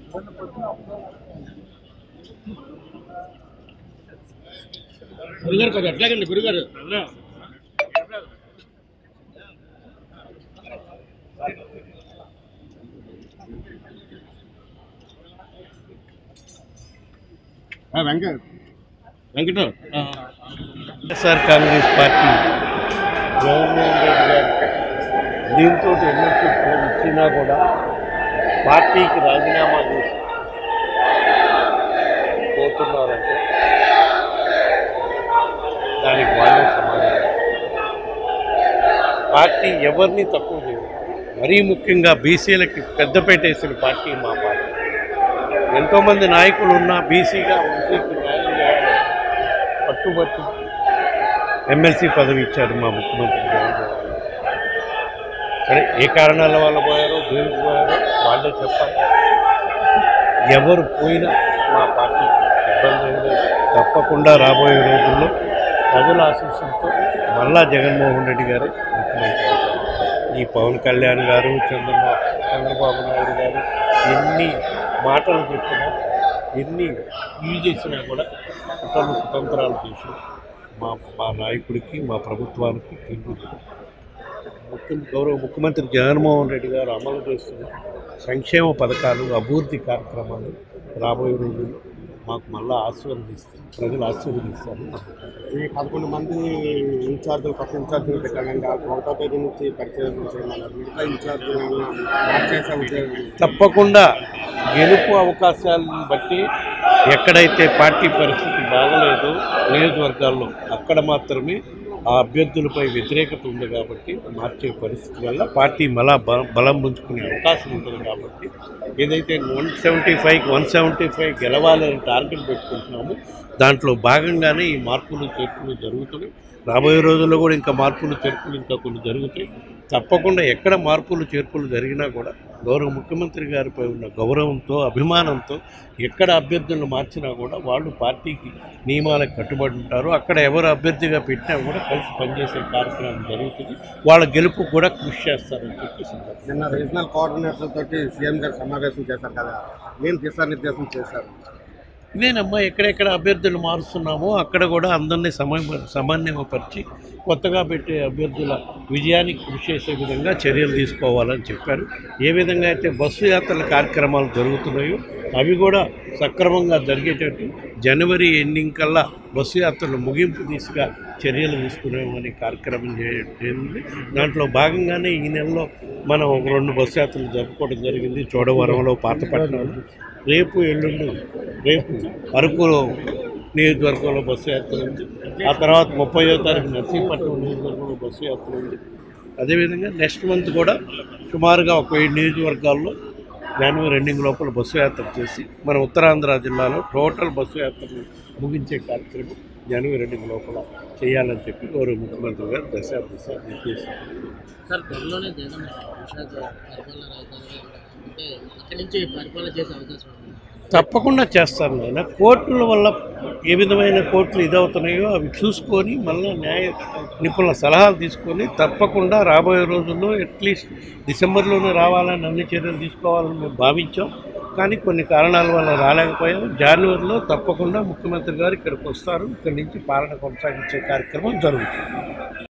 గురుగారు కొంచెం అట్లాగండి గురుగారు వెంకట వెంకట వైఎస్ఆర్ కాంగ్రెస్ పార్టీ జగన్మోహన్ రెడ్డి గారు దీంతో ఎన్నికలు ఇచ్చినా కూడా పార్టీకి రాజీనామా చేసి పోతున్నారంటే దానికి వాళ్ళే సమాధానం పార్టీ ఎవరిని తక్కువ చేయదు మరీ ముఖ్యంగా బీసీలకి పెద్దపేట వేసిన పార్టీ మా పార్టీ ఎంతోమంది నాయకులు ఉన్నా బీసీగా ఓసీకి న్యాయం చేయాలని పట్టుబట్టి ఎమ్మెల్సీ పదవి ఇచ్చారు మా ముఖ్యమంత్రి జగన్మోహన్ రెడ్డి. సరే ఏ కారణాల వల్ల పోయారో దేనికి పోయారో వాళ్ళే చెప్పాలి ఎవరు పోయినా మా పార్టీకి ఇబ్బంది ఏం లేదు తప్పకుండా రాబోయే రోజుల్లో ప్రజల ఆశీస్సులతో మళ్ళా జగన్మోహన్ రెడ్డి గారే ముఖ్యమంత్రి అవుతారు. ఈ పవన్ కళ్యాణ్ గారు చంద్రబాబు చంద్రబాబు నాయుడు గారు ఎన్ని మాటలు చెప్పినా ఎన్ని ఇవి చేసినా కూడా కుటుంబ కుతంత్రాలు చేసి మా మా నాయకుడికి మా ప్రభుత్వానికి తిరిగి ముఖ్య గౌరవ ముఖ్యమంత్రి జగన్మోహన్ రెడ్డి గారు అమలు చేస్తున్న సంక్షేమ పథకాలు అభివృద్ధి కార్యక్రమాలు రాబోయే రోజుల్లో మాకు మళ్ళీ ఆశీర్వదిస్తారు ప్రజలు ఆశీర్వదిస్తారు ఈ పదకొండు మంది ఇన్ఛార్జీలు కొత్త ఇన్ఛార్జీలు పెట్టాలండి ఒకటో తేదీ నుంచి పరిచయం చేయమన్నారు మిగతా ఇన్ఛార్జీలు మార్చేసే ఉద్యోగం తప్పకుండా గెలుపు అవకాశాలను బట్టి ఎక్కడైతే పార్టీ పరిస్థితి బాగలేదో నియోజకవర్గాల్లో అక్కడ మాత్రమే ఆ అభ్యర్థులపై వ్యతిరేకత ఉంది కాబట్టి మార్చే పరిస్థితి వల్ల పార్టీ మళ్ళా బ- బలం పుంజుకునే అవకాశం ఉంటుంది కాబట్టి ఏదైతే one seventy five one seventy five గెలవాలని టార్గెట్ పెట్టుకుంటున్నామో దాంట్లో భాగంగానే ఈ మార్పులు చేర్పులు జరుగుతున్నాయి రాబోయే రోజుల్లో కూడా ఇంకా మార్పులు చేర్పులు ఇంకా కొన్ని జరుగుతాయి తప్పకుండా ఎక్కడ మార్పులు చేర్పులు జరిగినా కూడా గౌరవ ముఖ్యమంత్రి గారిపై ఉన్న గౌరవంతో అభిమానంతో ఎక్కడ అభ్యర్థులను మార్చినా కూడా వాళ్ళు పార్టీకి నియమాలకు కట్టుబడి ఉంటారు అక్కడ ఎవరు అభ్యర్థిగా పెట్టినా కూడా కలిసి పనిచేసే కార్యక్రమం జరుగుతుంది వాళ్ళ గెలుపు కూడా కృషి చేస్తారని చెప్పి సందర్భంగా నిన్న రీజనల్ కోఆర్డినేటర్ తోటి సీఎం గారు సమావేశం చేశారు కదా ఏం దిశానిర్దేశం చేశారు ఇదేనమ్మా ఎక్కడెక్కడ అభ్యర్థులు మారుస్తున్నామో అక్కడ కూడా అందరినీ సమయ సమన్వయపరిచి కొత్తగా పెట్టే అభ్యర్థుల విజయానికి కృషి చేసే విధంగా చర్యలు తీసుకోవాలని చెప్పారు ఏ విధంగా అయితే బస్సు యాత్రల కార్యక్రమాలు జరుగుతున్నాయో అవి కూడా సక్రమంగా జరిగేటట్టు జనవరి ఎండింగ్ కల్లా బస్సు యాత్రలు ముగింపు దిశగా చర్యలు తీసుకునేమని కార్యక్రమం చేయండి దాంట్లో భాగంగానే ఈ నెలలో మనం ఒక రెండు బస్సు యాత్రలు జరుపుకోవడం జరిగింది చోడవరంలో పాతపట్నంలో రేపు ఎల్లుండి రేపు అరకులో నియోజకవర్గంలో బస్సు యాత్ర ఉంది ఆ తర్వాత ముప్పయో తారీఖు నర్సీపట్నం నియోజకవర్గంలో బస్సు యాత్ర ఉంది అదేవిధంగా నెక్స్ట్ మంత్ కూడా సుమారుగా ఒక ఏడు నియోజకవర్గాల్లో జనవరి ఎండింగ్ లోపల బస్సు యాత్ర చేసి మన ఉత్తరాంధ్ర జిల్లాలో టోటల్ బస్సు యాత్రను ముగించే కార్యక్రమం జనవరి ఎండింగ్ లోపల చేయాలని చెప్పి గౌరవ ముఖ్యమంత్రి గారు దశ దిశ నిర్దేశించారు సార్ త్వరలోనే జగన్ విశాఖ పరిపాలన రాజధానిగా అంటే ఇక్కడి నుంచి పరిపాలన చేసే అవకాశం ఉంది తప్పకుండా చేస్తారు నాయన కోర్టుల వల్ల ఏ విధమైన కోర్టులు ఇదవుతున్నాయో అవి చూసుకొని మళ్ళీ న్యాయ నిపుణుల సలహాలు తీసుకొని తప్పకుండా రాబోయే రోజుల్లో అట్లీస్ట్ డిసెంబర్లోనే రావాలని అన్ని చర్యలు తీసుకోవాలని మేము భావించాం కానీ కొన్ని కారణాల వల్ల రాలేకపోయాం జనవరిలో తప్పకుండా ముఖ్యమంత్రి గారు ఇక్కడికి వస్తారు ఇక్కడి నుంచి పాలన కొనసాగించే కార్యక్రమం జరుగుతుంది